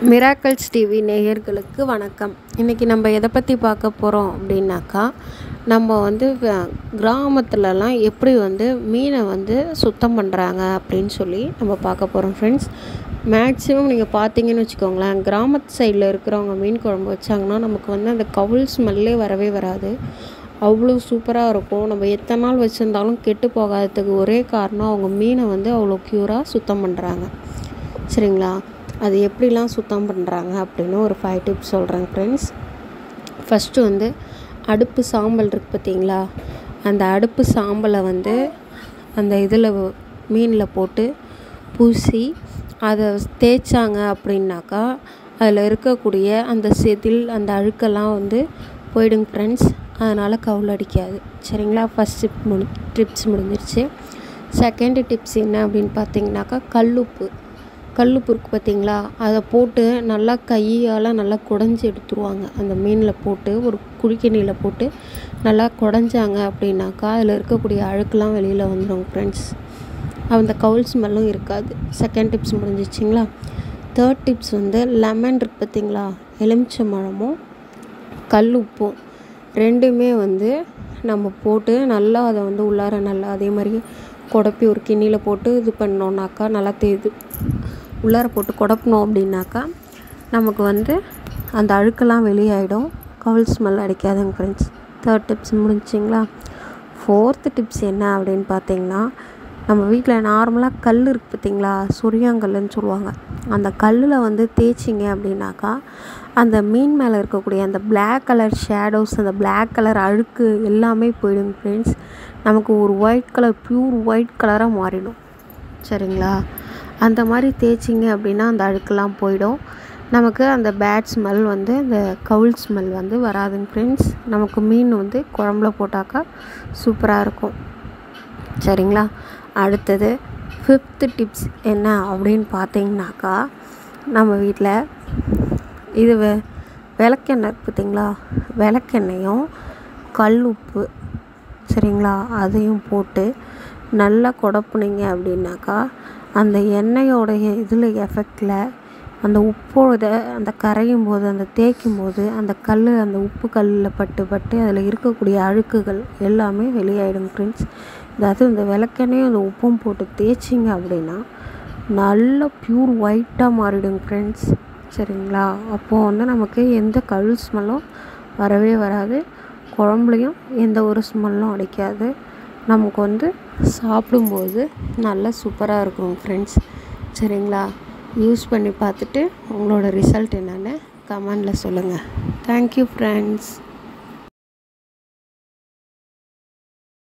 miracles TV நேயர்களுக்கு வணக்கம் இன்றைக்கி நம்ம எதை பற்றி பார்க்க போகிறோம் அப்படின்னாக்கா நம்ம வந்து வ- கிராமத்துலலாம் எப்படி வந்து மீனை வந்து சுத்தம் பண்ணுறாங்க அப்படின்னு சொல்லி நம்ம பார்க்க போகிறோம் ஃப்ரெண்ட்ஸ் மேக்ஸிமம் நீங்கள் பார்த்தீங்கன்னு வச்சுக்கோங்களேன் கிராமத்து சைடில் இருக்கிறவங்க மீன் குழம்பு வச்சாங்கன்னா நமக்கு வந்து அந்த கவுள் ஸ்மெல்லே வரவே வராது அவ்வளோ சூப்பராக இருக்கும் நம்ம எத்தனை நாள் வச்சுருந்தாலும் கெட்டு போகாததுக்கு ஒரே காரணம் அவங்க மீனை வந்து அவ்வளோ க்யூராக சுத்தம் பண்ணுறாங்க சரிங்களா அது எப்படிலாம் சுத்தம் பண்ணுறாங்க அப்படின்னு ஒரு ஃபைவ் டிப்ஸ் சொல்கிறேன் ஃப்ரெண்ட்ஸ் ஃபஸ்ட்டு வந்து அடுப்பு சாம்பல் இருக்குது பார்த்தீங்களா அந்த அடுப்பு சாம்பலை வந்து அந்த இதில் மீனில் போட்டு பூசி அதை தேய்ச்சாங்க அப்படின்னாக்கா அதில் இருக்கக்கூடிய அந்த செதில் அந்த அழுக்கெல்லாம் வந்து போயிடுங்க ஃப்ரெண்ட்ஸ் அதனால் கவுல் அடிக்காது சரிங்களா ஃபஸ்ட் டிப் முடி டிப்ஸ் முடிஞ்சிருச்சு செகண்ட் டிப்ஸ் என்ன அப்படின்னு பார்த்தீங்கன்னாக்கா கல்லுப்பு கல்லுப்பு இருக்குது பார்த்தீங்களா அதை போட்டு நல்லா கையால் நல்லா குடஞ்சி எடுத்துருவாங்க அந்த மீனில் போட்டு ஒரு குழிக்கண்ணியில் போட்டு நல்லா குடஞ்சாங்க அப்படின்னாக்கா அதில் இருக்கக்கூடிய அழுக்கெல்லாம் வெளியில் வந்துடும் ஃப்ரெண்ட்ஸ் அந்த கவுல் ஸ்மெல்லும் இருக்காது செகண்ட் டிப்ஸ் முடிஞ்சிச்சிங்களா தேர்ட் டிப்ஸ் வந்து லெமன் இருக்கு பார்த்தீங்களா எலுமிச்சம்பழமும் கல் உப்பும் ரெண்டுமே வந்து நம்ம போட்டு நல்லா அதை வந்து உள்ளார நல்லா அதே மாதிரி குடப்பி ஒரு கிண்ணியில் போட்டு இது பண்ணோன்னாக்கா நல்லா தேது உள்ளார போட்டு குடப்பினோம் அப்படின்னாக்கா நமக்கு வந்து அந்த அழுக்கெல்லாம் வெளியாயிடும் கவுல் ஸ்மெல் அடிக்காதுங்க ஃப்ரெண்ட்ஸ் தேர்ட் டிப்ஸ் முடிஞ்சிங்களா ஃபோர்த்து டிப்ஸ் என்ன அப்படின்னு பார்த்தீங்கன்னா நம்ம வீட்டில் நார்மலாக கல் இருக்குது பார்த்தீங்களா சொரியாங்கல்லுன்னு சொல்லுவாங்க அந்த கல்லில் வந்து தேய்ச்சிங்க அப்படின்னாக்கா அந்த மீன் மேலே இருக்கக்கூடிய அந்த Black கலர் ஷேடோஸ் அந்த Black கலர் அழுக்கு எல்லாமே போயிடும் ஃப்ரெண்ட்ஸ் நமக்கு ஒரு ஒயிட் கலர் ப்யூர் ஒயிட் கலராக மாறிடும் சரிங்களா அந்த மாதிரி தேய்ச்சிங்க அப்படின்னா அந்த அழுக்கெல்லாம் போயிடும் நமக்கு அந்த பேட் ஸ்மெல் வந்து அந்த கவுல் ஸ்மெல் வந்து வராதுங்க ஃப்ரெண்ட்ஸ் நமக்கு மீன் வந்து குழம்புல போட்டாக்கா சூப்பராக இருக்கும் சரிங்களா அடுத்தது ஃபிஃப்த்து டிப்ஸ் என்ன அப்படின்னு பார்த்தீங்கன்னாக்கா நம்ம வீட்டில் இது வெ விளக்கெண்ணெய் இருக்கு பார்த்தீங்களா விளக்கெண்ணெயும் கல் உப்பு சரிங்களா அதையும் போட்டு நல்லா குடப்புனீங்க அப்படின்னாக்கா அந்த எண்ணெயோடைய இதில் எஃபெக்டில் அந்த உப்போட அந்த கரையும் போது அந்த தேய்க்கும் போது அந்த கல் அந்த உப்பு கல்லில் பட்டு பட்டு அதில் இருக்கக்கூடிய அழுக்குகள் எல்லாமே வெளியாயிடும் ஃப்ரெண்ட்ஸ் அதாவது இந்த விளக்கெண்ணையும் அந்த உப்பும் போட்டு தேய்ச்சிங்க அப்படின்னா நல்ல ப்யூர் ஒயிட்டாக மாறிடும் ஃப்ரெண்ட்ஸ் சரிங்களா அப்போது வந்து நமக்கு எந்த கல் ஸ்மெல்லும் வரவே வராது குழம்புலையும் எந்த ஒரு ஸ்மெல்லும் அடிக்காது நமக்கு வந்து சாப்பிடும்போது நல்லா சூப்பராக இருக்கும் ஃப்ரெண்ட்ஸ் சரிங்களா யூஸ் பண்ணி பார்த்துட்டு உங்களோட ரிசல்ட் என்னென்னு கமெண்டில் சொல்லுங்கள் தேங்க்யூ ஃப்ரெண்ட்ஸ்